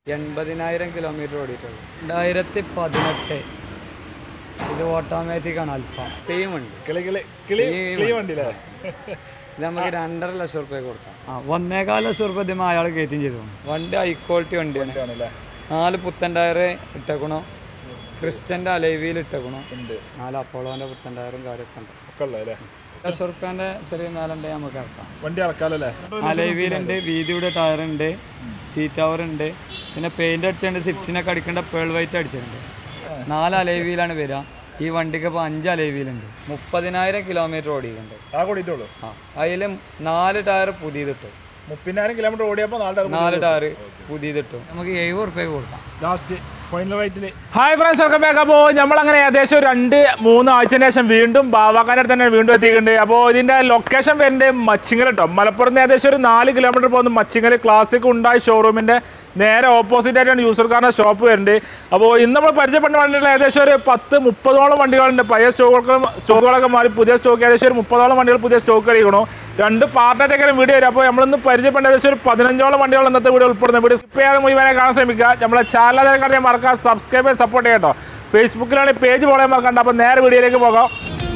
എൺപതിനായിരം കിലോമീറ്റർ ഓടിയിട്ടുള്ളൂ രണ്ടായിരത്തി പതിനെട്ട് ഇത് ഓട്ടോമാറ്റിക് ആണ് അൽഫ ടീം ഉണ്ട് കിളി കിളി കിളി കിളി വണ്ടിയില്ലേ ഇത് നമുക്ക് രണ്ടര ലക്ഷം റുപ്യ കൊടുക്കാം ആ ഒന്നേകാൽ ലക്ഷം റുപ്യ ഇതിമ അയാൾ കയറ്റും ചെയ്തു വണ്ടി ഹൈ ക്വാളിറ്റി വണ്ടിയാണ് ആണല്ലേ നാല് പുത്തൻ ടയർ ഇട്ടേക്കണോ ക്രിസ്റ്റൻ്റെ അലൈവിയിൽ ഇട്ടേക്കണോ ഉണ്ട് നാല് അപ്പോളോൻ്റെ പുത്തൻ ടയറും കാര്യമൊക്കെ ഉണ്ട് ഒക്കെ ഉള്ളത് അല്ലേ ലക്ഷം റുപ്യൻ്റെ ചെറിയ മേലുണ്ടെങ്കിൽ നമുക്ക് ഇറക്കാം വണ്ടി ഇറക്കാലല്ലേ അലൈവിയിലുണ്ട് വീതിയുടെ ടയർ ഉണ്ട് സീറ്റ് കവർ ഉണ്ട് പിന്നെ പെയിന്റ് അടിച്ചിട്ടുണ്ട് സ്വിഫ്റ്റിനൊക്കെ അടിക്കേണ്ട പേൾ വൈറ്റ് അടിച്ചിട്ടുണ്ട് നാല് അലൈവിയിലാണ് വരിക ഈ വണ്ടിക്ക് ഇപ്പോൾ അഞ്ച് അലൈവിയിലുണ്ട് മുപ്പതിനായിരം കിലോമീറ്റർ ഓടിയിട്ടുണ്ട് ആ കൂടിയിട്ടുള്ളൂ ആ അതിൽ നാല് ടയർ പുതിയതിട്ടു മുപ്പതിനായിരം കിലോമീറ്റർ ഓടിയപ്പോൾ നാല് നാല് ടയർ പുതിയതിട്ടു നമുക്ക് എഴുപത് റുപ്യ കൊടുക്കാം ലാസ്റ്റ് ഫൈനൽ റേറ്റില് ഹായ് ഫ്രണ്ട്സ് വെൽക്കം ബാക്ക് അപ്പോൾ നമ്മളങ്ങനെ ഏകദേശം ഒരു രണ്ട് മൂന്ന് ആഴ്ചന് ശേഷം വീണ്ടും ബാവാക്കാൻ്റെ തന്നെ വീണ്ടും എത്തിയിട്ടുണ്ട് അപ്പോൾ ഇതിൻ്റെ ലൊക്കേഷൻ വരുന്നത് മച്ചിങ്ങൽ കേട്ടോ മലപ്പുറത്ത് നിന്ന് ഏകദേശം ഒരു നാല് കിലോമീറ്റർ പോകുന്ന മച്ചിങ്ങൽ ക്ലാസിക് ഉണ്ടായി ഷോറൂമിൻ്റെ നേരെ ഓപ്പോസിറ്റ് ആയിട്ടാണ് യൂസർ കാറിൻ്റെ ഷോപ്പ് വരുന്നത് അപ്പോൾ ഇന്ന് നമ്മൾ പരിചയപ്പെട്ട വണ്ടികൾ ഏകദേശം ഒരു പത്ത് മുപ്പതോളം വണ്ടികളുണ്ട് പഴയ സ്റ്റോക്കുകൾ സ്റ്റോക്കുകളൊക്കെ മാറി പുതിയ സ്റ്റോക്ക് ഏകദേശം ഒരു മുപ്പതോളം വണ്ടികൾ പുതിയ സ്റ്റോക്ക് കഴിക്കണു രണ്ട് പാർട്ടായിട്ടൊക്കെ വീഡിയോ വരും അപ്പോൾ നമ്മളിന്ന് പരിചയപ്പെട്ട ഏകദേശം ഒരു പതിനഞ്ചോളം വണ്ടികൾ ഇന്നത്തെ വീഡിയോ ഉൾപ്പെടുന്ന വീഡിയോ സ്കിപ്പ് ചെയ്യാതെ മുഴുവനെ കാണാൻ ശ്രമിക്കുക നമ്മളെ ചാനൽ അതിനെ കണ്ടാൽ മറക്കാം സബ്സ്ക്രൈബ് ചെയ്ത് സപ്പോർട്ട് ചെയ്യട്ടോ ഫേസ്ബുക്കിലാണ് പേജ് ഫോളോ ചെയ്യാൻ മറക്കണ്ട അപ്പോൾ നേരെ വീഡിയോയിലേക്ക് പോകാം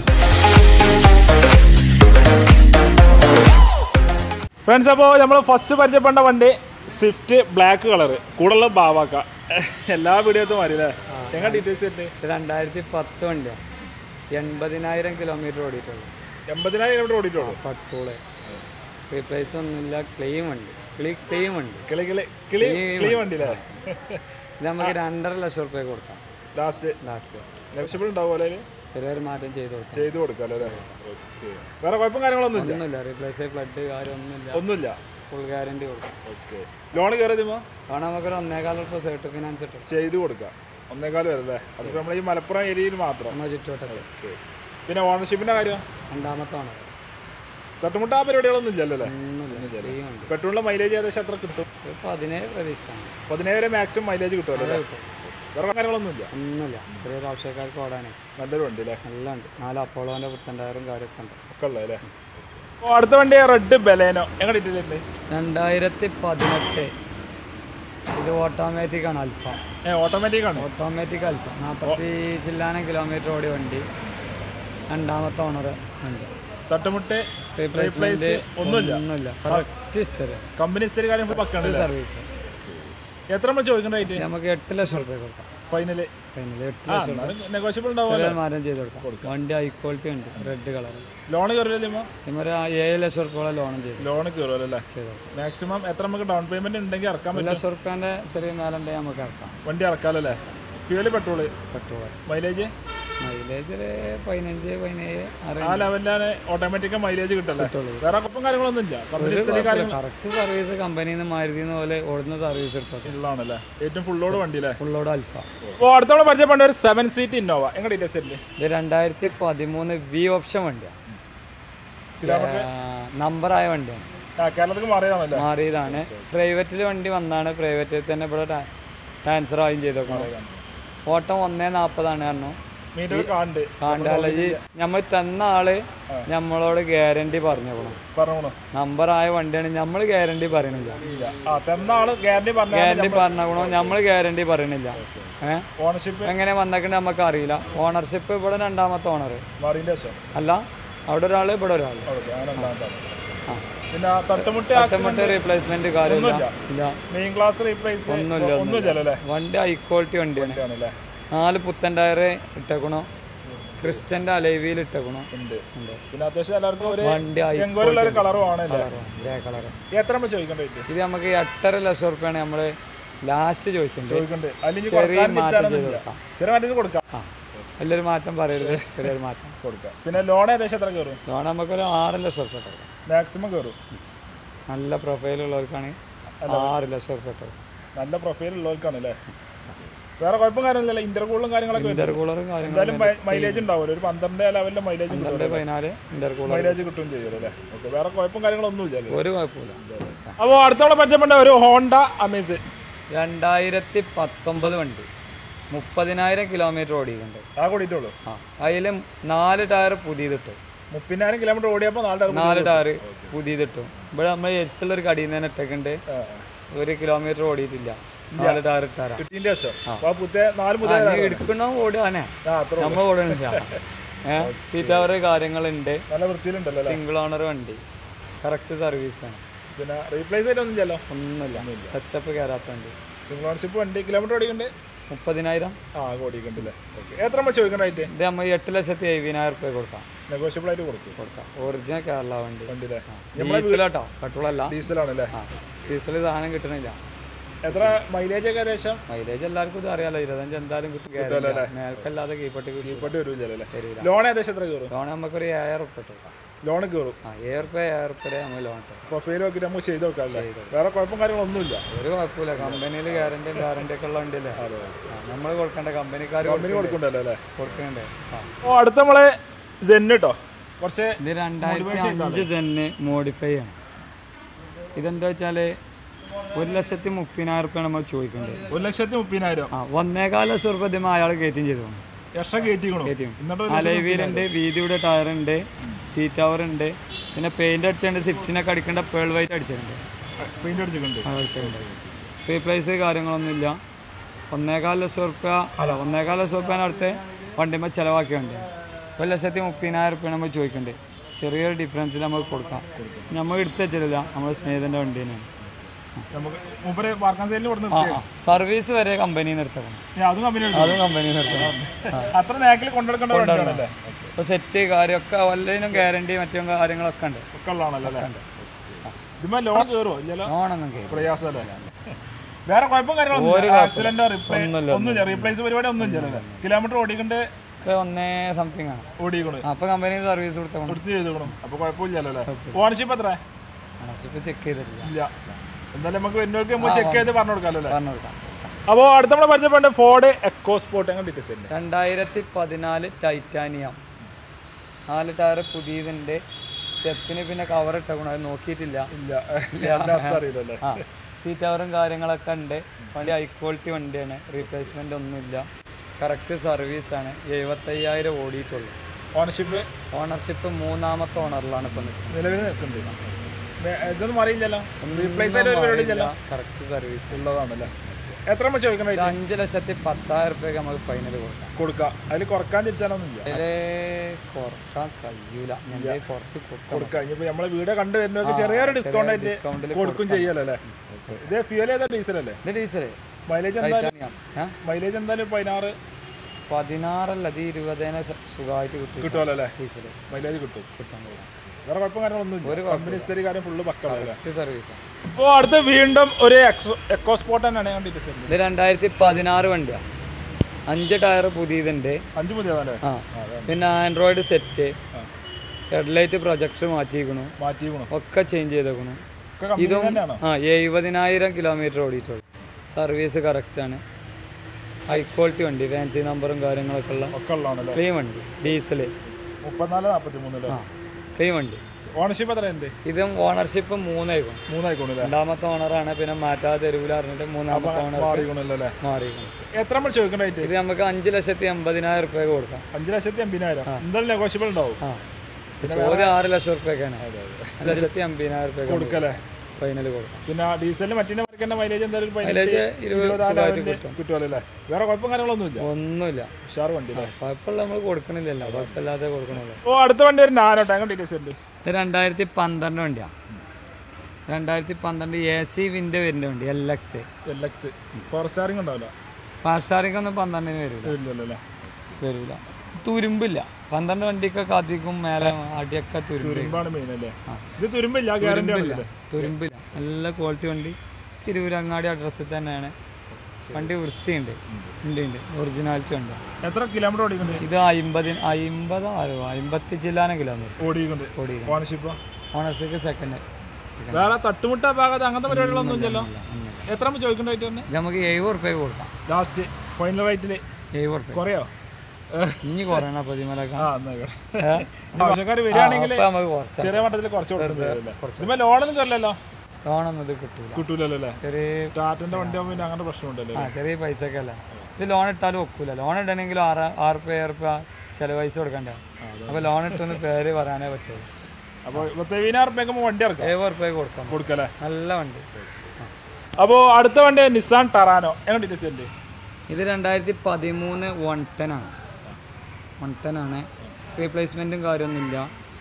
ഫ്രണ്ട്സ് അപ്പോൾ നമ്മൾ ഫസ്റ്റ് പരിചയപ്പെട്ട വണ്ടി സ്വിഫ്റ്റ് ബ്ലാക്ക് കളർ കൂടുതലുള്ള ബാവാക്ക എല്ലാ വീഡിയോത്തും മാറി അല്ലേ എങ്ങനെ ഡീറ്റെയിൽസ് കിട്ടി ഇത് രണ്ടായിരത്തി പത്ത് വണ്ടിയാണ് എൺപതിനായിരം കിലോമീറ്റർ ഓടിയിട്ടുള്ളൂ എൺപതിനായിരം കിലോമീറ്റർ ഓടിയിട്ടുള്ളൂ പട്ടൂള് റീപ്ലേസ് ഒന്നുമില്ല ക്ലെയിം ഉണ്ട് ക്ലീ ക്ലെയിം ഉണ്ട് കിളി കിളി കിളി കിളി വണ്ടി അല്ലേ ഇത് നമുക്ക് രണ്ടര ലക്ഷം റുപ്യ കൊടുക്കാം ലാസ്റ്റ് ലാസ്റ്റ് ലക്ഷ്യബിൾ ഉണ്ടാവും അല്ലേ ചെറിയൊരു മാറ്റം ചെയ്ത് കൊടുക്കാം ചെയ്ത് കൊടുക്കാമല്ലോ അല്ലേ ഓക്കെ വേറെ കുഴപ്പം കാര്യങ്ങളൊന്നും ഇല്ല ഒന്നുമില്ല റീപ്ലേസ് ഫ്ലഡ് കാര്യം ഒന്നുമില്ല ഒന്നുമില്ല ഫുൾ ഗ്യാരണ്ടി കൊടുക്കാം ഓക്കെ ലോൺ കയറിയതുമോ കാരണം നമുക്കൊരു ഒന്നേകാൽ റുപ്യ സേർട്ട് ഫിനാൻസ് ഇട്ടു ചെയ്ത് കൊടുക്കാം ഒന്നേകാല് വരെ അല്ലേ അതിപ്പോൾ നമ്മൾ ഈ മലപ്പുറം ഏരിയയിൽ മാത്രം നമ്മുടെ ചുറ്റുവട്ടത്തിൽ ഓക്കെ പിന്നെ ഓണർഷിപ്പിൻ്റെ കാര്യം രണ്ടാമത്തെ ആണ് തട്ടുമുട്ട ആ പരിപാടികളൊന്നും ഇല്ലല്ലോ അല്ലേ ഒന്നുമില്ല ക്ലെയിം ഉണ്ട് പെട്രോളിൻ്റെ മൈലേജ് ഏകദേശം എത്ര കിട്ടും ഒരു പതിനേഴ് പ്രതീക്ഷയാണ് പതിനേഴ് മാക്സിമം മൈലേജ് കിട്ടുമല്ലോ അല്ലേ വേറെ കാര്യങ്ങളൊന്നും ഇല്ല ഒന്നുമില്ല ചെറിയൊരു ആവശ്യക്കാർക്ക് ഓടാനേ നല്ലൊരു വണ്ടി അല്ലേ എല്ലാം ഉണ്ട് നാല് അപ്പോളോൻ്റെ പുത്തൻ ടയറും കാര്യമൊക്കെ ഉണ്ട് ഒക്കെ ഉള്ളത് അല്ലേ ഓ അടുത്ത വണ്ടി റെഡ് ബലേനോ എങ്ങനെ ഇട്ടിട്ടുണ്ട് രണ്ടായിരത്തി പതിനെട്ട് ഇത് ഓട്ടോമാറ്റിക് ആണ് അൽഫ ഏ ഓട്ടോമാറ്റിക് ആണ് ഓട്ടോമാറ്റിക് അൽഫ നാൽപ്പത്തി ചില്ലാനം കിലോമീറ്റർ ഓടിയ വണ്ടി രണ്ടാമത്തെ ഓണർ ഉണ്ട് തട്ടുമുട്ട് റീപ്ലേസ്മെന്റ് ഒന്നുമില്ല ഒന്നുമില്ല കറക്റ്റ് സ്ഥലം കമ്പനി സ്ഥിര കാര്യം പക്കാണ് സർവീസ് എത്ര നമ്മൾ ചോദിക്കേണ്ട റേറ്റ് നമുക്ക് എട്ട് ലക്ഷം റുപ്യ കൊടുക്കാം ഫൈനല് ഫൈനൽ എട്ട് ആ ലക്ഷം നെഗോഷ്യബിൾ ഉണ്ടാവും ചെറിയ മാറ്റം ചെയ്ത് കൊടുക്കാം വണ്ടി ഹൈ ക്വാളിറ്റി ഉണ്ട് റെഡ് കളർ ലോൺ കയറില്ല ഇവര് ഏഴ് ലക്ഷം റുപ്യോളം ലോണും ചെയ്തു ലോൺ കയറുമല്ലോ അല്ലേ ചെയ്ത് കൊടുക്കാം മാക്സിമം എത്ര നമുക്ക് ഡൗൺ പേയ്മെന്റ് ഉണ്ടെങ്കിൽ ഇറക്കാൻ ഒരു പറ്റും ലക്ഷം റുപ്യൻ്റെ ചെറിയ മേലുണ്ടെങ്കിൽ നമുക്ക് ഇറക്കാം വണ്ടി ഇറക്കാമല്ലോ അല്ലേ fuel petrol petrol mileage mileage ഒരു പതിനഞ്ച് പതിനേഴ് ആ അറിയാം ലെവലിലാണ് ഓട്ടോമാറ്റിക് മൈലേജ് കിട്ടല്ലേ വേറെ കുഴപ്പം കാര്യങ്ങളൊന്നും ഇല്ല കമ്പനി സ്ഥിര കാര്യങ്ങൾ കറക്റ്റ് സർവീസ് കമ്പനിയിൽ നിന്ന് മാരുതിന്ന് പോലെ ഓടുന്ന സർവീസ് എടുത്തോട്ടെ ഉള്ളതാണല്ലേ ഏറ്റവും ഫുള്ളോട് വണ്ടി അല്ലേ ഫുള്ളോട് അൽഫ അപ്പോൾ അടുത്തോളം പരിചയപ്പെട്ട ഒരു സെവൻ സീറ്റ് ഇന്നോവ എങ്ങനെ ഡീറ്റെയിൽസ് ഉണ്ട് ഇത് രണ്ടായിരത്തി പതിമൂന്ന് വി ഓപ്ഷൻ വണ്ടിയാണ് നമ്പർ ആയ വണ്ടിയാണ് ആ കേരളത്തിൽ മാറിയതാണല്ലേ മാറിയതാണ് പ്രൈവറ്റിൽ വണ്ടി വന്നാണ് പ്രൈവറ്റിൽ തന്നെ ഇവിടെ ട്രാൻസ്ഫർ ആവുകയും ചെയ്തേക്കണം ഓട്ടം ഒന്നേ നാൽപ്പതാണ് കാരണം മീറ്റർ കാണ്ട് കാണ്ടാലജി നമ്മൾ തന്ന ആള് നമ്മളോട് ഗ്യാരണ്ടി പറഞ്ഞോളണം പറഞ്ഞോളൂ നമ്പർ ആയ വണ്ടിയാണ് നമ്മൾ ഗ്യാരണ്ടി പറയണില്ല ഇല്ല ആ തന്ന ആള് ഗ്യാരണ്ടി പറഞ്ഞ ഗ്യാരണ്ടി പറഞ്ഞോളൂ നമ്മൾ ഗ്യാരണ്ടി പറയണില്ല ഏഹ് ഓണർഷിപ്പ് എങ്ങനെ വന്നേക്കണേ നമുക്ക് അറിയില്ല ഓണർഷിപ്പ് ഇവിടെ രണ്ടാമത്തെ ഓണർ മാറിന്റെ ശേഷം അല്ല അവിടെ ഒരാള് ഇവിടെ ഒരാൾ ഓക്കെ അങ്ങനെ രണ്ടാമത്തെ ആ പിന്നെ ആ തട്ടുമുട്ട് ഒറ്റമൊട്ട റീപ്ലേസ്മെന്റ് കാര്യമില്ല ഇല്ല മെയിൻ ക്ലാസ് റീപ്ലേസ് ഒന്നുമില്ല ഒന്നുമില്ല അല്ലേ വണ്ടി ഹൈ ക്വാളിറ്റി വണ്ടിയാണ് ആണല്ലേ നാല് പുത്തൻ ടയർ ഇട്ടേക്കണോ ക്രിസ്റ്റന്റെ അലൈവിയിൽ ഇട്ടേക്കണോ ഉണ്ട് ഉണ്ട് പിന്നെ അത്യാവശ്യം എല്ലാവർക്കും ഒരു വണ്ടി ഹൈ എങ്കോലുള്ള ഒരു കളറും ആണല്ലേ ഗ്രേ കളർ എത്ര നമ്മൾ ചോദിക്കേണ്ട റേറ്റ് ഇത് നമുക്ക് എട്ടര ലക്ഷം റുപ്യാണ് നമ്മള് ലാസ്റ്റ് ചോദിച്ചിട്ടുണ്ട് ചോദിക്കണ്ട് അല്ലെങ്കിൽ ചെറിയ കുറക്കാൻ മാറ്റം നിൽക്കാനൊന്നും ചെയ്ത് ഇല്ല കൊടുക്കാം ചെറിയ മാറ്റത്തിൽ കൊടുക്കാം ആ വലിയൊരു മാറ്റം പറയരുത് ചെറിയൊരു മാറ്റം കൊടുക്കാം പിന്നെ ലോൺ ഏകദേശം എത്ര കയറും ലോൺ നമുക്കൊരു ആറ് ലക്ഷം റുപ്യ ഇട്ടേക്കാം. മാക്സിമം കയറും നല്ല പ്രൊഫൈലുള്ളവർക്കാണ് ആറ് ലക്ഷം റുപ്യ ഇട്ടത് നല്ല പ്രൊഫൈൽ ഉള്ളവർക്കാണ് അല്ലേ വേറെ കുഴപ്പം കാര്യമില്ലല്ലോ ഇന്റർകൂളും കാര്യങ്ങളൊക്കെ വരും. ഇന്റർകൂളറും കാര്യങ്ങളും എന്തായാലും മൈലേജ് ഉണ്ടാവുമല്ലോ ഒരു പന്ത്രണ്ട് ലെവലിലെ മൈലേജ് കിട്ടും പന്ത്രണ്ട് പതിനാല് ഇന്റർകൂളർ മൈലേജ് കിട്ടും ചെയ്യും അല്ലേ ഓക്കെ വേറെ കുഴപ്പം കാര്യങ്ങളൊന്നും ഇല്ലല്ലോ ഒരു കുഴപ്പമില്ല അപ്പോൾ അടുത്തോളം പരിചയപ്പെട്ട ഒരു ഹോണ്ട അമേസ് രണ്ടായിരത്തി പത്തൊമ്പത് വണ്ടി മുപ്പതിനായിരം കിലോമീറ്റർ ഓടിയിട്ടുണ്ട് ആ കൂടിയിട്ടുള്ളൂ ആ അതിൽ നാല് ടയർ പുതിയതിട്ടു മുപ്പതിനായിരം കിലോമീറ്റർ ഓടിയപ്പോൾ നാല് ടയർ നാല് ടയർ പുതിയതിട്ടു ഇവിടെ നമ്മൾ എഴുത്തുള്ള ഒരു കടിയിൽ നിന്ന് തന്നെ ഇട്ടേക്കുണ്ട് ഒരു കിലോമീറ്റർ ഓടിയിട്ടില്ല നാല് ടയർ ഇട്ടാരാ കിട്ടിയതിന്റെ ശേഷം അപ്പൊ പുതിയ നാല് മുതൽ എടുക്കണോ ഓടുകയാണേ ആ അത്ര നമ്മ ഓടണില്ല ഏഹ് സീറ്റവർ കാര്യങ്ങളുണ്ട് നല്ല വൃത്തിയിലുണ്ടല്ലോ അല്ലേ സിംഗിൾ ഓണർ വണ്ടി കറക്റ്റ് സർവീസാണ് പിന്നെ റീപ്ലേസ് ആയിട്ട് ഒന്നും ചെല്ലോ ഒന്നുമില്ല ടച്ചപ്പ് കയറാത്ത വണ്ടി സിംഗിൾ ഓണർഷിപ്പ് വണ്ടി കിലോമീറ്റർ ഓടിക്കണ്ട് മുപ്പതിനായിരം ആ ഓടിക്കണ്ടല്ലേ ഓക്കെ എത്ര നമ്മൾ ചോദിക്കണ്ടായിട്ട് ഇത് നമ്മൾ എട്ട് ലക്ഷത്തി എഴുപതിനായിരം റുപ്യ കൊടുക്കാം നെഗോഷ്യബിൾ ആയിട്ട് കൊടുക്കും കൊടുക്കാം ഒറിജിനൽ കേരള വണ്ടി വണ്ടിയിലെ ഡീസലാട്ടോ പെട്രോളല്ല ഡീസലാണല്ലേ ആ ഡീസൽ സാധനം കിട്ടണില്ല എത്ര മൈലേജ് ഒക്കെ ഏകദേശം മൈലേജ് എല്ലാവർക്കും ഇത് അറിയാലോ ഇരുപത്തഞ്ച് എന്തായാലും കിട്ടും മേൽക്കല്ലാതെ കീപ്പട്ടി കിട്ടും കീപ്പട്ടി വരൂല്ലേ തരൂല ലോൺ ഏകദേശം എത്ര കയറും ലോൺ നമുക്കൊരു ഏഴായിരം റുപ്യ ഇട്ടേക്കാം ലോൺ കയറും ആ ഏഴ് റുപ്യ ഏഴ് റുപ്യ നമ്മൾ ലോൺ ഇട്ടു പ്രൊഫൈൽ നോക്കിയിട്ട് നമുക്ക് ചെയ്ത് നോക്കാം അല്ലേ വേറെ കുഴപ്പം കാര്യങ്ങളൊന്നുമില്ല ഒരു കുഴപ്പമില്ല കമ്പനിയിൽ ഗ്യാരണ്ടിയും ഗ്യാരണ്ടി ഒക്കെ ഉള്ള വണ്ടിയല്ലേ നമ്മൾ കൊടുക്കണ്ട കമ്പനിക്കാർ കമ്പനി കൊടുക്കണ്ടല്ലോ അല്ലേ കൊടുക്കണ്ടേ ആ ഓ അടുത്ത നമ്മള് സെന്ന് കേട്ടോ കുറച്ച് ഇത് രണ്ടായിരത്തി അഞ്ച് സെന്ന് മോഡിഫൈ ആണ് ഇതെന്താ വെച്ചാല് ഒരു ലക്ഷത്തി മുപ്പതിനായിരം റുപ്യ നമ്മൾ ചോദിക്കണ്ടേ ഒരു ലക്ഷത്തി മുപ്പതിനായിരം ആ ഒന്നേകാൽ ലക്ഷം റുപ്യ ഇതിന് അയാൾ കയറ്റും ചെയ്തു എക്സ്ട്രാ കയറ്റിക്കണു കയറ്റും എന്നിട്ട് അലൈവീലുണ്ട് വീതിയുടെ ടയർ ഉണ്ട് സീറ്റ് കവർ ഉണ്ട് പിന്നെ പെയിന്റ് അടിച്ചിട്ടുണ്ട് സ്വിഫ്റ്റിനൊക്കെ അടിക്കേണ്ട പേൾ വൈറ്റ് അടിച്ചിട്ടുണ്ട് പെയിന്റ് അടിച്ചിട്ടുണ്ട് അത് അടിച്ചിട്ടുണ്ട് റീപ്ലേസ് കാര്യങ്ങളൊന്നുമില്ല ഒന്നേകാൽ ലക്ഷം റുപ്യ അല്ല ഒന്നേകാൽ ലക്ഷം റുപ്യാണ് അടുത്ത് വണ്ടിമ്മ ചിലവാക്കിയുണ്ട് ഒരു ലക്ഷത്തി മുപ്പതിനായിരം റുപ്യ നമ്മൾ ചോദിക്കണ്ടേ ചെറിയൊരു ഡിഫറൻസിൽ നമുക്ക് കൊടുക്കാം നമ്മൾ എടുത്ത് വെച്ചിട്ടില്ല നമ്മൾ സ്നേഹിതൻ്റെ വണ്ടി തന്നെയാണ് നമുക്ക് മൂപ്പര് പാർക്കാൻ സൈഡിൽ കൊടുത്ത് ആ നിർത്തിയോ സർവീസ് വരെ കമ്പനിയിൽ നിന്ന് എടുത്തണം ഏ, അതും കമ്പനി അതും കമ്പനിയിൽ നിന്ന് എടുത്തണം അത്ര നേക്കിൽ കൊണ്ടെടുക്കേണ്ട വണ്ടിയാണല്ലേ ഇപ്പോൾ സെറ്റ് കാര്യമൊക്കെ വല്ലതിനും ഗ്യാരണ്ടി മറ്റു കാര്യങ്ങളൊക്കെ ഉണ്ട് ഒക്കെ ഉള്ളതാണല്ലോ അല്ലേ ഇതുമ്മ ലോൺ കയറുമോ ഇല്ലല്ലോ ലോണൊന്നും കേൾക്കും പ്രയാസമല്ലേ വേറെ കുഴപ്പം കാര്യങ്ങളൊന്നും ആക്സിഡന്റോ റിപ്ലൈ ഒന്നുമില്ല റീപ്ലേസ് പരിപാടി ഒന്നും ഇല്ലല്ലോ കിലോമീറ്റർ ഓടിക്കണ്ട് ഇത്ര ഒന്നേ സംതിങ് ആണ് ഓടിക്കണു അപ്പോൾ കമ്പനിയിൽ സർവീസ് കൊടുത്തണം കൊടുത്ത് ചെയ്തോക്കണം അപ്പൊ കുഴപ്പമില്ലല്ലോ അല്ലേ ഓണർഷിപ്പ് എത്ര ഇപ്പോൾ ചെക്ക് ചെയ്തിട്ടില്ല ഇല്ല എന്തായാലും നമുക്ക് വരുന്നവർക്ക് നമ്മൾ ചെക്ക് ചെയ്ത് പറഞ്ഞു കൊടുക്കാമല്ലോ അല്ലേ പറഞ്ഞു കൊടുക്കാം അപ്പോൾ അടുത്ത നമ്മൾ പരിചയപ്പെട്ട ഫോർഡ് എക്കോ സ്പോർട്ട് അങ്ങനെ ഡീറ്റെയിൽസ് ഉണ്ട് രണ്ടായിരത്തി പതിനാല് ടൈറ്റാനിയം നാല് ടയർ പുതിയതുണ്ട് സ്റ്റെപ്പിന് പിന്നെ കവർ ഇട്ടേക്കണം അത് നോക്കിയിട്ടില്ല ഇല്ല എൻ്റെ അവസ്ഥ അറിയില്ലല്ലേ ആ സീറ്റ് കവറും കാര്യങ്ങളൊക്കെ ഉണ്ട് വണ്ടി ഹൈ ക്വാളിറ്റി വണ്ടിയാണ് റീപ്ലേസ്മെൻ്റ് ഒന്നുമില്ല കറക്റ്റ് സർവീസാണ് എഴുപത്തയ്യായിരം ഓടിയിട്ടുള്ളൂ ഓണർഷിപ്പ് ഓണർഷിപ്പ് മൂന്നാമത്തെ ഓണറിലാണ് ഇപ്പോൾ നിൽക്കുന്നത് നിലവിൽ നിൽക്കുന്നുണ്ട് വേ- ഇതൊന്നും അറിയില്ലല്ലോ റീപ്ലേസ് ആയിട്ട് ഒരു പരിപാടി ഇല്ലല്ലോ കറക്റ്റ് സർവീസ് ഉള്ളതാണല്ലേ എത്ര നമ്മൾ ചോദിക്കണം ഇത് അഞ്ച് ലക്ഷത്തി പത്തായിരം റുപ്യക്ക് നമുക്ക് ഫൈനൽ കൊടുക്കാം കൊടുക്കാം അതിൽ കുറക്കാൻ തിരിച്ചാലൊന്നും ഇല്ല അതിൽ കുറക്കാൻ കഴിയൂല ഞാൻ കുറച്ച് കൊടുക്കാം കൊടുക്കാം ഇനിയിപ്പോൾ നമ്മളെ വീട് കണ്ടു വരുന്നവർക്ക് ചെറിയൊരു ഡിസ്കൗണ്ട് ആയിട്ട് ഡിസ്കൗണ്ടിൽ കൊടുക്കും ചെയ്യാലോ അല്ലേ ഇത് ഫ്യൂൽ ഏതാ ഡീസൽ അല്ലേ ഇത് ഡീസൽ മൈലേജ് എന്തായാലും ടൈറ്റാനിയം ഏ മൈലേജ് എന്തായാലും പതിനാറ് പതിനാറല്ല ഇത് ഇരുപതിനെ സുഖമായിട്ട് കിട്ടും കിട്ടുമല്ലോ അല്ലേ ഡീസൽ മൈലേജ് കിട്ടും കിട്ടാൻ പോകും വേറെ കുഴപ്പം കാര്യങ്ങളൊന്നും ഇല്ല കമ്പനി ഹിസ്റ്ററി കാര്യം ഫുള്ള് പക്കളല്ലേ കറക്റ്റ് സർവീസ് ഇപ്പോൾ അടുത്ത് വീണ്ടും ഒരു എക്സോ എക്കോ സ്പോട്ട് തന്നെയാണ് ഞാൻ ഡീറ്റെയിൽസ് ഇത് രണ്ടായിരത്തി പതിനാറ് വണ്ടിയാണ് അഞ്ച് ടയർ പുതിയതുണ്ട് അഞ്ച് മതിയാതല്ലേ ആ പിന്നെ ആൻഡ്രോയിഡ് സെറ്റ് ഹെഡ്ലൈറ്റ് പ്രൊജക്ടർ മാറ്റിയിരിക്കണു മാറ്റിക്കണം ഒക്കെ ചേഞ്ച് ചെയ്തേക്കണു ഒക്കെ കമ്പനി ഇതും തന്നെയാണോ ആ എഴുപതിനായിരം കിലോമീറ്റർ ഓടിയിട്ടുള്ളൂ സർവീസ് കറക്റ്റാണ് ഹൈ ക്വാളിറ്റി വണ്ടി ഫാൻസി നമ്പറും കാര്യങ്ങളൊക്കെ ഉള്ള ഒക്കെ ഉള്ളതാണല്ലേ ക്ലീൻ വണ്ടി ഡീസൽ മുപ്പത്തിനാല് നാൽപ്പത്തി മൂന്നല്ലേ ആ ക്ലീൻ വണ്ടി ഓണർഷിപ്പ് എത്ര ഉണ്ട് ഇതും ഓണർഷിപ്പ് മൂന്നായിരിക്കും മൂന്നായിക്കോണല്ലേ രണ്ടാമത്തെ ഓണറാണ് പിന്നെ മാറ്റാതെ തെരുവിൽ അറിഞ്ഞിട്ട് മൂന്നാമത്തെ ഓണർ മാറിക്കണല്ലോ അല്ലേ മാറിയിരിക്കണം എത്ര നമ്മൾ ചോദിക്കണ്ടായിട്ട് ഇത് നമുക്ക് അഞ്ച് ലക്ഷത്തി എൺപതിനായിരം റുപ്യ കൊടുക്കാം അഞ്ച് ലക്ഷത്തി അമ്പതിനായിരം എന്തായാലും നെഗോഷ്യബിൾ ഉണ്ടാവും ആ ഒരു ആറ് ലക്ഷം റുപ്യൊക്കെയാണ് അഞ്ച് ലക്ഷത്തി അമ്പതിനായിരം റുപ്യ കൊടുക്കല്ലേ ഫൈനൽ കൊടുക്കാം പിന്നെ ഡീസലിന് മറ്റിന്റെ മറിക്കേണ്ട മൈലേജ് എന്തായാലും ഒരു പതിനെട്ട് മൈലേജ് ഇരുപത് സുഖമായിട്ട് ഇരുപതായിരം കിട്ടും കിട്ടുമല്ലോ അല്ലേ വേറെ കുഴപ്പം കാര്യങ്ങളൊന്നും ഇല്ല ഒന്നുമില്ല ഉഷാർ വണ്ടി അല്ലേ കുഴപ്പമില്ല നമ്മൾ കൊടുക്കണില്ലല്ലോ കുഴപ്പമില്ലാതെ കൊടുക്കണുള്ളൂ ഓ അടുത്ത വണ്ടി ഒരു നാനോട്ടോ അങ്ങനെ ഡീറ്റെയിൽസ് ഉണ്ട് ഇത് രണ്ടായിരത്തി പന്ത്രണ്ട് വണ്ടിയാണ് രണ്ടായിരത്തി പന്ത്രണ്ട് എ സി വിൻ്റെ വരുന്ന വണ്ടി L X L X four സ്റ്റാറിംഗ് ഉണ്ടാവില്ല പാർഷാറിക്കൊന്നും പന്ത്രണ്ടിന് വരില്ല ഇല്ലല്ലോ അല്ലേ വരില്ല തുരുമ്പില്ല പന്ത്രണ്ട് വണ്ടിയൊക്കെ കാത്തിക്കും മേലെ അടിയൊക്കെ തുരുമ്പ് തുരുമ്പാണ് മെയിൻ അല്ലേ ഇത് തുരുമ്പില്ല ഗ്യാരണ്ടി ആണല്ലേ തുരുമ്പില്ല നല്ല ക്വാളിറ്റി വണ്ടി തിരുവരങ്ങാടി അഡ്രസ്സിൽ തന്നെയാണ് വണ്ടി വൃത്തിയുണ്ട് ഉണ്ട് ഉണ്ട് ഒറിജിനാലിറ്റി ഉണ്ട് എത്ര കിലോമീറ്റർ ഓടിക്കുന്നുണ്ട് ഇത് അമ്പതിന് അമ്പത് ആരോ അമ്പത്തി ചില്ലാനം കിലോമീറ്റർ ഓടിക്കുന്നുണ്ട് ഓടി ഓണർഷിപ്പ് ഓണർഷിപ്പ് സെക്കൻഡ് വേറെ തട്ടുമുട്ട ഭാഗത്ത് അങ്ങനത്തെ പരിപാടികളൊന്നും ഇല്ലല്ലോ എത്ര നമ്മൾ ചോദിക്കണ്ടായിട്ട് തന്നെ ഇത് നമുക്ക് എഴുപത് റുപ്യ കൊടുക്കാം ലാസ്റ്റ് ഫൈനൽ റേറ്റിൽ എഴുപത് റുപ്യ കുറയോ ഇനി കുറയണ പ്രതിമലൊക്കെ ആ എന്നായിക്കോട്ടെ ആവശ്യക്കാർ വരികയാണെങ്കിൽ അപ്പൊ നമുക്ക് കുറച്ചാൽ ചെറിയ മട്ടത്തിൽ കുറച്ച് കൊടുക്കുന്നത് ഇതിപ്പോ ലോണൊന്നും കയറില്ലല്ലോ ലോണൊന്നും ഇത് കിട്ടൂല കിട്ടൂലല്ലോ അല്ലേ ചെറിയ ടാറ്റന്റെ വണ്ടി ആകുമ്പോൾ പിന്നെ അങ്ങനെ പ്രശ്നമുണ്ടല്ലോ ആ ചെറിയ പൈസ ഒക്കെ അല്ല ഇത് ലോൺ ഇട്ടാലും ഒക്കൂല ലോൺ ഇടണമെങ്കിൽ ആറ് ആറ് റുപ്യ ഏഴ് റുപ്യ ചില പൈസ കൊടുക്കണ്ടേ അപ്പൊ ലോൺ ഇട്ടൊന്ന് പേര് പറയാനേ പറ്റുള്ളൂ അപ്പോൾ പത്തേവിനായിരം റുപ്യക്ക് വണ്ടി ഇറക്കാം എഴുപത് റുപ്യ കൊടുക്കാം കൊടുക്കല്ലേ നല്ല വണ്ടി ആ. അപ്പോൾ അടുത്ത വണ്ടി നിസാൻ ടറാനോ എങ്ങനെ ഡിസൈൻ്റെ ഇത് രണ്ടായിരത്തി പതിമൂന്ന് വൺ ടെൻ ആണ് വൺ ടെൻ ആണ് റീപ്ലേസ്മെൻറ്റും കാര്യമൊന്നുമില്ല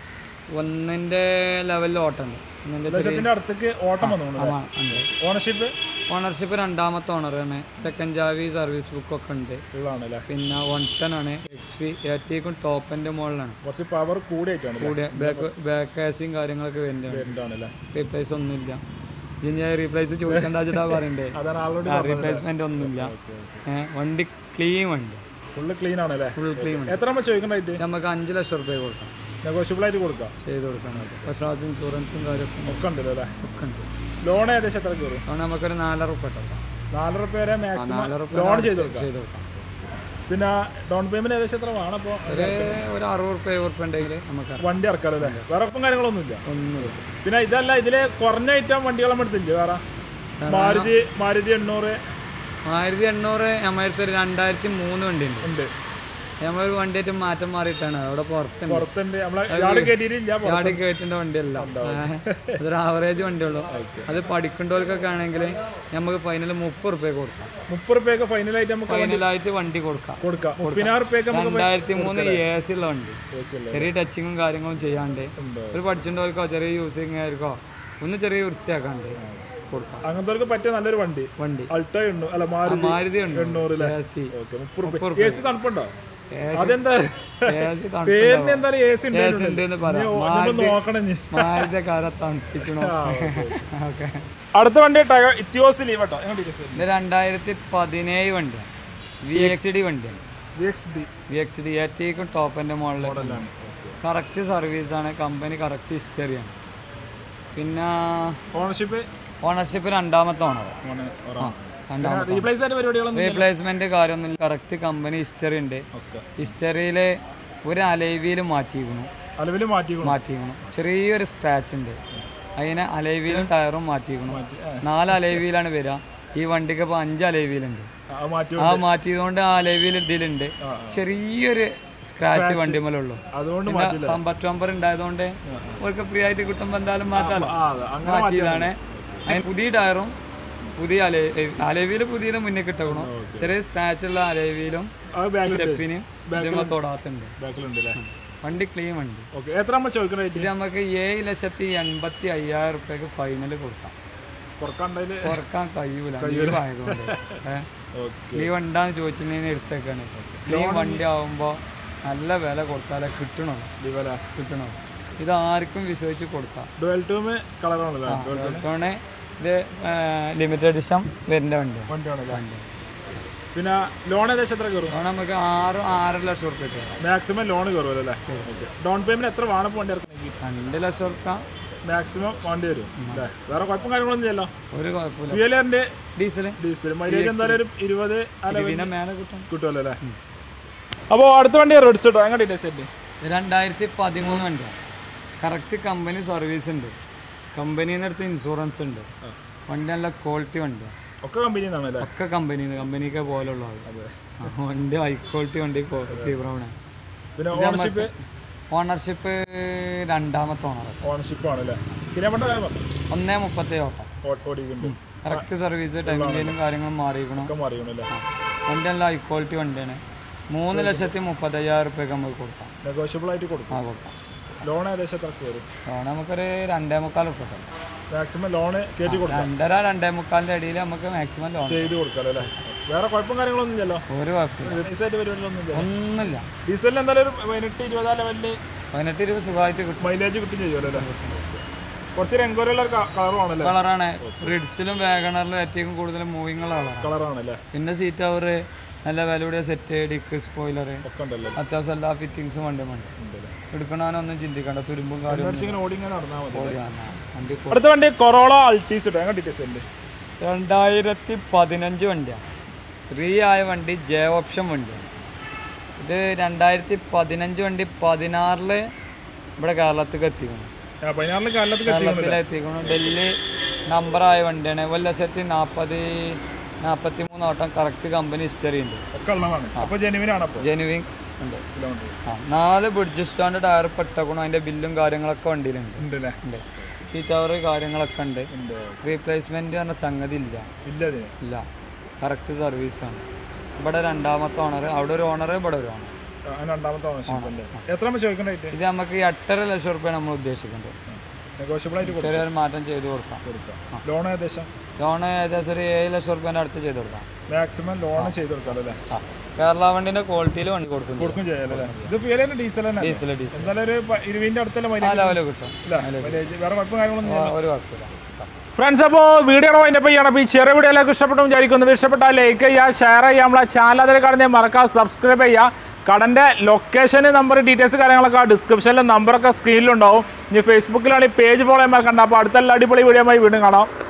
ഒന്നിൻ്റെ ലെവലിൽ ഓട്ടമുണ്ട് ഒന്നിൻ്റെ ചെറിയ ലക്ഷത്തിൻ്റെ അടുത്തേക്ക് ഓട്ടം വന്നു ആ, ഉണ്ട് ഓണർഷിപ്പ് ഓണർഷിപ്പ് രണ്ടാമത്തെ ഓണറാണ് സെക്കൻഡ് ജാവി സർവീസ് ബുക്കൊക്കെ ഉണ്ട് ഉള്ളതാണല്ലേ പിന്നെ വൺ ടെൻ ആണ് എക്സ് പി ഏറ്റവും ടോപ്പിൻ്റെ മുകളിലാണ് കുറച്ച് പവർ കൂടിയായിട്ടാണ് കൂടിയ ബാക്ക് ബാക്ക് കാസിയും കാര്യങ്ങളൊക്കെ വരുന്നുണ്ട് വരുന്നതാണല്ലേ റീപ്ലേസ് ഒന്നുമില്ല ഇനി ഞാൻ റീപ്ലേസ് ചോദിക്കേണ്ട വെച്ചിട്ടാ പറയണ്ടേ അതാണ് ആൾറെഡി റീപ്ലേസ്മെന്റ് ഒന്നുമില്ല ഏ, വണ്ടി ക്ലീൻ വണ്ടി ഫുള്ള് ക്ലീൻ ആണല്ലേ ഫുൾ ക്ലീൻ വണ്ടി എത്ര നമ്മൾ ചോദിക്കുന്ന റേറ്റ് നമുക്ക് അഞ്ച് ലക്ഷം റുപ്യ കൊടുക്കാം നെഗോഷ്യബിൾ ആയിട്ട് കൊടുക്കാം ചെയ്ത് കൊടുക്കാൻ ഫസ്റ്റ് ഇൻഷുറൻസും കാര്യമൊക്കെ ഒക്കെ ഉണ്ടല്ലോ അല്ലേ ഒക്കെ ഉണ്ട് ലോൺ ഏകദേശം എത്ര കയറും അതുകൊണ്ട് നമുക്കൊരു നാലര റുപ്യ ഇട്ടോ നാല് റുപ്യ വരെ മാക്സിമം നാലര റുപ്യ ലോൺ ചെയ്ത് കൊടുക്കാം ചെയ്ത് കൊടുക്കാം പിന്നെ ഡൗൺ പേയ്മെന്റ് ഏകദേശം എത്ര വേണം അപ്പോൾ ഒരു ഒരു അറുപത് റുപ്യ എഴുപത് റുപ്യ ഉണ്ടെങ്കിൽ നമുക്ക് വണ്ടി ഇറക്കാലോ അല്ലേ വേറെ ഒപ്പം കാര്യങ്ങളൊന്നുമില്ല ഒന്നും പിന്നെ ഇതല്ല ഇതില് കുറഞ്ഞ ഐറ്റം വണ്ടികൾ നമ്മൾ എടുത്തില്ലേ വേറെ മാരുതി മാരുതി എണ്ണൂറ് ആയിരത്തി എണ്ണൂറ് നമ്മളടുത്ത് ഒരു രണ്ടായിരത്തി മൂന്ന് വണ്ടി ഉണ്ട് ഉണ്ട് നമ്മളൊരു വണ്ടിയായിട്ട് മാറ്റം മാറിയിട്ടാണ് അവിടെ പുറത്തുണ്ട് പുറത്തുണ്ട് നമ്മളെ ഇയാള് കയറ്റിയിട്ടില്ല ഗാഡി കയറ്റേണ്ട വണ്ടിയല്ല അതൊരു ആവറേജ് വണ്ടിയുള്ളൂ അത് പഠിക്കേണ്ടവർക്കൊക്കെ ആണെങ്കിൽ നമുക്ക് ഫൈനൽ മുപ്പത് റുപ്യ കൊടുക്കാം മുപ്പത് റുപ്യൊക്കെ ഫൈനലായിട്ട് നമുക്ക് ഫൈനലായിട്ട് വണ്ടി കൊടുക്കാം കൊടുക്കാം പതിനാറ് റുപ്യൊക്കെ നമുക്ക് രണ്ടായിരത്തി മൂന്ന് എ സി ഉള്ള വണ്ടി AC ഉള്ള. ചെറിയ ടച്ചിങ്ങും കാര്യങ്ങളും ചെയ്യാണ്ട് ഒരു പഠിച്ചിട്ടുള്ളവർക്കോ ചെറിയ യൂസിങ് ആയിരിക്കോ ഒന്ന് ചെറിയ വൃത്തിയാക്കാണ്ട് കൊടുക്കാം അങ്ങനത്തെ പറ്റിയ നല്ലൊരു വണ്ടി വണ്ടി അൾട്ടോ എണ്ണൂ അല്ല മാരുതി മാരുതി ഉണ്ട് എണ്ണൂറ് എ സി ഓക്കെ മുപ്പത് റുപ്യ എ സി തണുപ്പുണ്ടോ അതെന്താ എ സി പേരിന് എന്തായാലും എ സി ഉണ്ട് എ സി ഉണ്ടെന്ന് പറയാം മാരുതി നോക്കണം ഇനി. മാരുതി കാര തണുപ്പിച്ചണോ ഓക്കെ അടുത്ത വണ്ടി ടയർ ഇത്യോസ് ലീവ് കേട്ടോ എങ്ങനെ ഇത് രണ്ടായിരത്തി പതിനേഴ് വണ്ടിയാണ് വി എക്സ് ഡി വണ്ടിയാണ് V X D V X D ഏറ്റവും ടോപ്പിൻ്റെ മുകളിലാണ് കറക്റ്റ് സർവീസാണ് കമ്പനി കറക്റ്റ് ഹിസ്റ്ററിയാണ് പിന്നെ ഓണർഷിപ്പ് ഓണർഷിപ്പ് രണ്ടാമത്തെ ഓണർ രണ്ടാമത്തെ റീപ്ലേസ് ആയിട്ട് പരിപാടികളൊന്നും റീപ്ലേസ്മെന്റ് കാര്യമൊന്നും കറക്റ്റ് കമ്പനി ഹിസ്റ്ററി ഉണ്ട് ഓക്കെ ഹിസ്റ്ററിയിൽ ഒരു അലൈവിയിൽ മാറ്റിയിരിക്കുന്നു അലവിൽ മാറ്റി മാറ്റിയിരിക്കുന്നു ചെറിയൊരു സ്ക്രാച്ച് ഉണ്ട് അതിന് അലൈവിയിലും ടയറും മാറ്റിയിരിക്കുന്നു നാല് അലൈവിയിലാണ് വരിക ഈ വണ്ടിക്ക് ഇപ്പോൾ അഞ്ച് അലൈവിയിലുണ്ട് ആ മാറ്റി ആ മാറ്റിയതുകൊണ്ട് ആ അലൈവിയിൽ ഇതിലുണ്ട് ചെറിയൊരു സ്ക്രാച്ച് വണ്ടിമേലുള്ളൂ അതുകൊണ്ട് പിന്നെ കമ്പറ്റ് നമ്പർ ഉണ്ടായതുകൊണ്ട് അവർക്ക് ഫ്രീ ആയിട്ട് കിട്ടുമ്പോൾ എന്തായാലും മാറ്റാലോ ആ അതെ അങ്ങനെ മാറ്റിയതാണ് അതിന് പുതിയ ടയറും പുതിയ അലേ അലവിയിൽ പുതിയ മുന്നേ കിട്ടണം ചെറിയ സ്ക്രാച്ച് ഉള്ള അലവിയിലും ആ ബാക്കിൽ സ്റ്റെപ്പിനും ഇതിന്മേൽ തൊടാത്തുണ്ട് ബാക്കിലുണ്ട് അല്ലേ വണ്ടി ക്ലീൻ വണ്ടി ഓക്കെ എത്ര നമ്മൾ ചോദിക്കുന്ന റേറ്റ് ഇത് നമുക്ക് ഏഴ് ലക്ഷത്തി എൺപത്തി അയ്യായിരം റുപ്യക്ക് ഫൈനൽ കൊടുക്കാം കുറക്കാണ്ടതിൽ കുറക്കാൻ കഴിയൂല ലീവായതുകൊണ്ട് ഓക്കെ ലീവ് ഉണ്ടാന്ന് ചോദിച്ചിട്ടുണ്ടെങ്കിൽ എടുത്തേക്കാണ് ക്ലീൻ വണ്ടി ആവുമ്പോൾ നല്ല വില കൊടുത്താലേ കിട്ടണോ ലിവല കിട്ടണോ ഇത് ആർക്കും വിശ്വസിച്ച് കൊടുക്കാം ഡുവൽ ടൂമ് കളറാണല്ലേ ഡോൾട്ടോണ് ഇത് ലിമിറ്റഡ് എഡിഷൻ വരുന്ന വണ്ടിയാണ് വണ്ടിയാണല്ലേ പിന്നെ ലോൺ ഏകദേശം എത്ര കയറും അതുകൊണ്ട് നമുക്ക് ആറ് ആറര ലക്ഷം റുപ്യ കിട്ടും മാക്സിമം ലോൺ കയറുമല്ലോ അല്ലേ ഓക്കെ ഡൗൺ പേയ്മെന്റ് എത്ര വേണം ഇപ്പോൾ വണ്ടി ഇറക്കണമെങ്കിൽ രണ്ട് ലക്ഷം റുപ്യ മാക്സിമം വണ്ടി വരും അല്ലേ വേറെ കുഴപ്പം കാര്യങ്ങളൊന്നും ചെയ്യല്ലോ ഒരു കുഴപ്പമില്ല ഫ്യൂലറിന്റെ ഡീസല് ഡീസൽ മൈലേജ് എന്തായാലും ഒരു ഇരുപത് അല്ല ഇതിനെ മേലെ കിട്ടും കിട്ടുമല്ലോ അല്ലേ അപ്പോൾ അടുത്ത വണ്ടി റെഡ്സ് കേട്ടോ എങ്ങനെ ഡീറ്റെയിൽസ് ഉണ്ട് ഇത് രണ്ടായിരത്തി പതിമൂന്ന് വണ്ടിയാണ് കറക്റ്റ് കമ്പനി സർവീസ് ഉണ്ട് കമ്പനിയിൽ നിന്ന് എടുത്ത് ഇൻഷുറൻസ് ഉണ്ട് വണ്ടി നല്ല ക്വാളിറ്റി വണ്ടിയാണ് ഒക്കെ കമ്പനി നിന്നാണ് അല്ലേ ഒക്കെ കമ്പനിയിൽ നിന്ന് കമ്പനിക്ക് പോലുള്ള വണ്ടി ഹൈ ക്വാളിറ്റി വണ്ടി ഫീബ്രൗണ് പിന്നെ ഓണർഷിപ്പ് ഓണർഷിപ്പ് രണ്ടാമത്തെ ഓണർ ഓണർഷിപ്പ് ആണല്ലേ കിലോമീറ്റർ ഒന്നേ മുപ്പത്തേ ഓട്ടം ഓടിക്കുന്നുണ്ട് കറക്റ്റ് സർവീസ് ടൈമിലും കാര്യങ്ങളും മാറിയിരിക്കണം ഒക്കെ മാറിയണല്ലേ വണ്ടി നല്ല ഹൈ ക്വാളിറ്റി വണ്ടിയാണ് മൂന്ന് ലക്ഷത്തി മുപ്പത്തയ്യായിരം റുപ്യക്ക് നമുക്ക് കൊടുക്കാം നെഗോഷ്യബിൾ ആയിട്ട് കൊടുക്കും ആ കൊടുക്കാം ലോൺ ഏകദേശം എത്ര കയറും ലോൺ നമുക്കൊരു രണ്ടേ മുക്കാൽ റുപ്യ കിട്ടും മാക്സിമം ലോണ് കയറ്റി കൊടുക്കും രണ്ടര രണ്ടേ മുക്കാലിൻ്റെ ഇടയിൽ നമുക്ക് മാക്സിമം ലോൺ ചെയ്ത് കൊടുക്കാമല്ലോ അല്ലേ വേറെ കുഴപ്പം കാര്യങ്ങളൊന്നും ഇല്ലല്ലോ ഒരു കുഴപ്പമില്ല റീസായിട്ട് പരിപാടികളൊന്നും ഇല്ല ഒന്നുമില്ല ഡീസലിന് എന്തായാലും ഒരു പതിനെട്ട് ഇരുപതാം ലെവലിൽ പതിനെട്ട് ഇരുപത് സുഖമായിട്ട് കിട്ടും മൈലേജ് കിട്ടും ചെയ്യുമല്ലോ അല്ലേ കുറച്ച് എൻക്വയറിയുള്ള ഒരു കളറുമാണല്ലേ കളറാണ് റിഡ്സിലും വാഗണറിലും ഏറ്റവും കൂടുതൽ മൂവിങ് ഉള്ള കളറാണ് കളറാണല്ലേ പിന്നെ സീറ്റ് അവർ നല്ല വിലയുടെ സെറ്റ് ഡിക്ക് സ്പോയിലർ ഒക്കെ ഉണ്ടല്ലോ അത്യാവശ്യം എല്ലാ ഫിറ്റിങ്സും വണ്ടി വണ്ടി എടുക്കണവനൊന്നും ചിന്തിക്കണ്ട തുരുമ്പും കാര്യം ഇങ്ങനെ ഓടി ഇങ്ങനെ നടന്നാൽ മതി വണ്ടി അടുത്ത വണ്ടി കൊറോള അൾട്ടീസ് ഇട്ടോ എങ്ങനെ ഡീറ്റെയിൽസ് ഉണ്ട് രണ്ടായിരത്തി പതിനഞ്ച് വണ്ടിയാണ് റീ ആയ വണ്ടി ജെ ഓപ്ഷൻ വണ്ടിയാണ് ഇത് രണ്ടായിരത്തി പതിനഞ്ച് വണ്ടി പതിനാറില് ഇവിടെ കേരളത്തിൽ എത്തിക്കണം ആ പതിനാറില് കാലത്ത് കേരളത്തിൽ എത്തിക്കണം ഡൽഹി നമ്പറായ വണ്ടിയാണ് ഒരു ലക്ഷത്തി നാൽപ്പത് നാൽപ്പത്തി മൂന്ന് ഓട്ടം കറക്റ്റ് കമ്പനി ഹിസ്റ്ററി ഉണ്ട് ഒക്കെ ഉള്ളതാണ് അപ്പൊ ജെനുവിൻ ആണ് അപ്പോൾ ജെനുവിൻ ഉണ്ട് കിലോമീറ്റർ ആ നാല് ബ്രിഡ്ജ് സ്റ്റാൻഡ് ടയർ പെട്ടക്കണം അതിൻ്റെ ബില്ലും കാര്യങ്ങളൊക്കെ വണ്ടിയിലുണ്ട് ഉണ്ട് അല്ലേ ഉണ്ട് സീറ്റ് അവർ കാര്യങ്ങളൊക്കെ ഉണ്ട് ഉണ്ട് റീപ്ലേസ്മെന്റ് പറഞ്ഞ സംഗതി ഇല്ല ഇല്ല ഇതിന് ഇല്ല കറക്റ്റ് സർവീസാണ് ഇവിടെ രണ്ടാമത്തെ ഓണർ അവിടെ ഒരു ഓണർ ഇവിടെ ഒരു ഓണർ ആ, രണ്ടാമത്തെ ഓണർഷിപ്പ് അല്ലേ എത്ര നമ്മൾ ചോദിക്കേണ്ട റേറ്റ് ഇത് നമുക്ക് ഈ എട്ടര ലക്ഷം റുപ്യ നമ്മൾ ഉദ്ദേശിക്കുന്നത് നെഗോഷ്യബിൾ ആയിട്ട് കൊടുക്കാം ചെറിയൊരു മാറ്റം ചെയ്ത് കൊടുക്കാം കൊടുക്കാം ലോൺ ഏകദേശം ലോൺ ഏകദേശം ഒരു ഏഴ് ലക്ഷം റുപ്യേൻ്റെ അടുത്ത് ചെയ്ത് കൊടുക്കാം മാക്സിമം ലോൺ ചെയ്ത് കൊടുക്കാം അല്ലേ ആ കേരള വണ്ടിന്റെ ക്വാളിറ്റിയിൽ വണ്ടി കൊടുക്കുന്നു കൊടുക്കും ചെയ്യാം അല്ലേ ഇത് ഫ്യൂൽ തന്നെ ഡീസൽ തന്നെ ഡീസൽ ഡീസൽ എന്തായാലും ഒരു പ- ഇരുപതിന്റെ അടുത്തല്ല ആ മൈലേജ് ലെവല് കിട്ടും മൈലേജ് വേറെ കുഴപ്പം കാര്യങ്ങളൊന്നും ആ, ഒരു കുഴപ്പമില്ല ഫ്രണ്ട്സ് അപ്പോൾ വീഡിയോ അതിൻ്റെ ചെയ്യണം അപ്പോൾ ഈ ചെറിയ വീഡിയോ എല്ലാവർക്കും ഇഷ്ടപ്പെട്ടു വിചാരിക്കുന്നു ഇഷ്ടപ്പെട്ടാൽ ലൈക്ക് ചെയ്യുക ഷെയർ ചെയ്യുക നമ്മളെ ചാനൽ അതിൽ കാണുന്ന മറക്കാതെ സബ്സ്ക്രൈബ് ചെയ്യുക കടൻ്റെ ലൊക്കേഷന് നമ്പർ ഡീറ്റെയിൽസ് കാര്യങ്ങളൊക്കെ ഡിസ്ക്രിപ്ഷനിൽ നമ്പറൊക്കെ സ്ക്രീനിലുണ്ടാവും ഇനി ഫേസ്ബുക്കിലാണ് ഈ പേജ് ഫോളോ ചെയ്യാൻ മറക്കണ്ട അപ്പോൾ അടുത്തുള്ള അടിപൊളി വീഡിയോ വീണ്ടും കാണാം